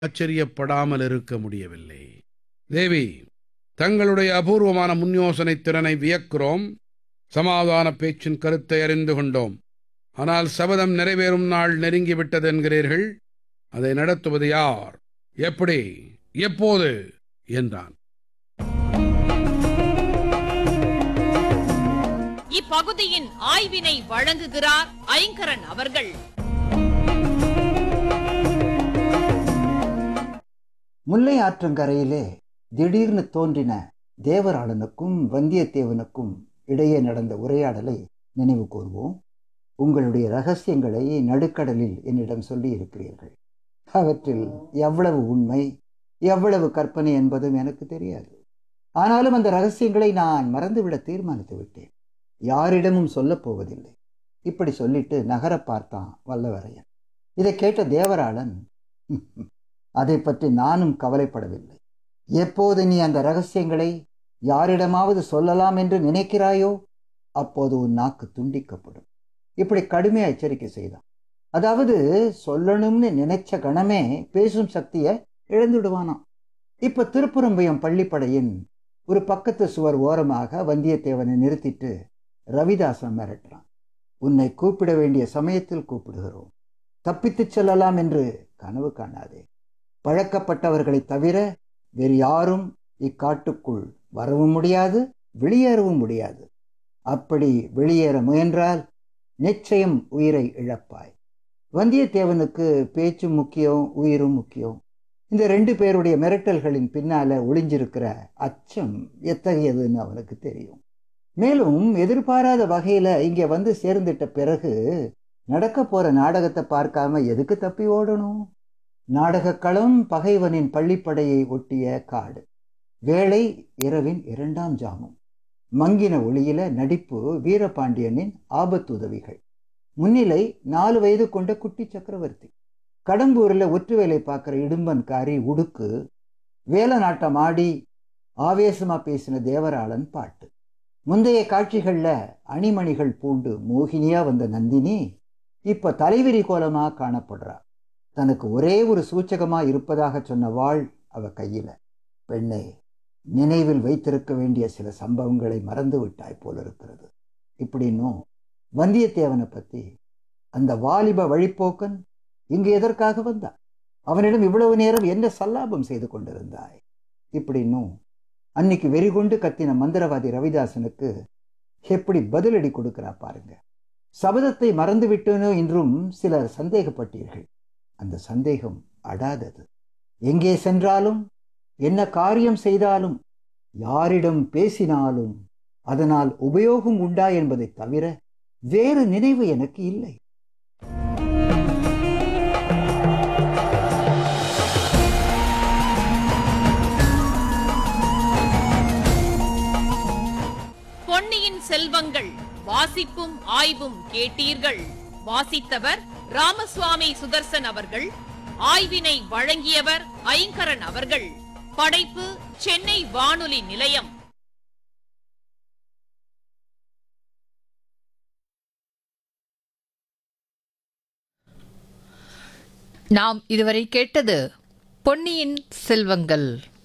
ஆச்சரியப்படாமல் இருக்க முடியவில்லை தேவி தங்களுடைய அபூர்வமான முன்யோசனை திறனை வியக்கிறோம் சமாதான பேச்சின் கருத்தை அறிந்து கொண்டோம் ஆனால் சபதம் நிறைவேறும் நாள் நெருங்கிவிட்டது என்கிறீர்கள் அதை நடத்துவது யார் எப்படி எப்போது என்றான் இப்பகுதியின் ஆய்வினை வழங்குகிறார் ஐங்கரன் அவர்கள் முல்லை ஆற்றங்கரையிலே திடீர்னு தோன்றின தேவராளனுக்கும் வந்தியத்தேவனுக்கும் இடையே நடந்த உரையாடலை நினைவு கூர்வோம் உங்களுடைய ரகசியங்களை நடுக்கடலில் என்னிடம் சொல்லி இருக்கிறீர்கள் அவற்றில் எவ்வளவு உண்மை எவ்வளவு கற்பனை என்பதும் எனக்கு தெரியாது ஆனாலும் அந்த ரகசியங்களை நான் மறந்துவிட தீர்மானித்து விட்டேன் யாரிடமும் சொல்லப் போவதில்லை இப்படி சொல்லிட்டு நகர பார்த்தான் வல்லவரையன் இதை கேட்ட தேவராளன் அதை பற்றி நானும் கவலைப்படவில்லை எப்போது நீ அந்த ரகசியங்களை யாரிடமாவது சொல்லலாம் என்று நினைக்கிறாயோ அப்போது உன் நாக்கு துண்டிக்கப்படும் இப்படி கடுமையா எச்சரிக்கை செய்தான் அதாவது சொல்லணும்னு நினைச்ச கணமே பேசும் சக்தியை இழந்துடுவானாம் இப்ப திருப்புறம்பயம் பள்ளிப்படையின் ஒரு பக்கத்து சுவர் ஓரமாக வந்தியத்தேவனை நிறுத்திட்டு ரவிதாசன் மிரட்டுறான் உன்னை கூப்பிட வேண்டிய சமயத்தில் கூப்பிடுகிறோம் தப்பித்துச் செல்லலாம் என்று கனவு காணாதே பழக்கப்பட்டவர்களைத் தவிர வேறு யாரும் இக்காட்டுக்குள் வரவும் முடியாது வெளியேறவும் முடியாது அப்படி வெளியேற முயன்றால் நிச்சயம் உயிரை இழப்பாய் வந்தியத்தேவனுக்கு பேச்சும் முக்கியம் உயிரும் முக்கியம் இந்த ரெண்டு பேருடைய மிரட்டல்களின் பின்னால ஒளிஞ்சிருக்கிற அச்சம் எத்தகையதுன்னு அவனுக்கு தெரியும் மேலும் எதிர்பாராத வகையில இங்க வந்து சேர்ந்துட்ட பிறகு நடக்க போற நாடகத்தை பார்க்காம எதுக்கு தப்பி ஓடணும் நாடகக்களம் பகைவனின் பள்ளிப்படையை ஒட்டிய காடு வேளை இரவின் இரண்டாம் ஜாமம் மங்கின ஒளியில நடிப்பு வீரபாண்டியனின் ஆபத்துதவிகள் முன்னிலை நாலு வயது கொண்ட குட்டி சக்கரவர்த்தி கடம்பூரில் ஒற்று வேலை பார்க்குற இடும்பன்காரி உடுக்கு வேல நாட்டம் ஆடி ஆவேசமா பேசின தேவராளன் பாட்டு முந்தைய காட்சிகள்ல அணிமணிகள் பூண்டு மோகினியா வந்த நந்தினி இப்ப தலைவிரி கோலமா காணப்படுறா தனக்கு ஒரே ஒரு சூச்சகமா இருப்பதாக சொன்ன வாழ் அவ கையில பெண்ணே நினைவில் வைத்திருக்க வேண்டிய சில சம்பவங்களை மறந்து விட்டாய் போல இருக்கிறது இப்படின்னும் வந்தியத்தேவனை பத்தி அந்த வாலிப வழிப்போக்கன் இங்கு எதற்காக வந்தான் அவனிடம் இவ்வளவு நேரம் என்ன சல்லாபம் செய்து கொண்டிருந்தாய் இப்படின்னும் அன்னைக்கு வெறிகொண்டு கத்தின மந்திரவாதி ரவிதாசனுக்கு எப்படி பதிலடி கொடுக்கிறா பாருங்க சபதத்தை மறந்துவிட்டேனோ என்றும் சிலர் சந்தேகப்பட்டீர்கள் அந்த சந்தேகம் அடாதது எங்கே சென்றாலும் என்ன காரியம் செய்தாலும் யாரிடம் பேசினாலும் அதனால் உபயோகம் உண்டா என்பதை தவிர வேறு நினைவு எனக்கு இல்லை பொன்னியின் செல்வங்கள் வாசிப்பும் ஆய்வும் கேட்டீர்கள் வாசித்தவர் ராமசுவாமி சுதர்சன் அவர்கள் ஆய்வினை வழங்கியவர் ஐங்கரன் அவர்கள் படைப்பு சென்னை வானொலி நிலையம் நாம் இதுவரை கேட்டது பொன்னியின் செல்வங்கள்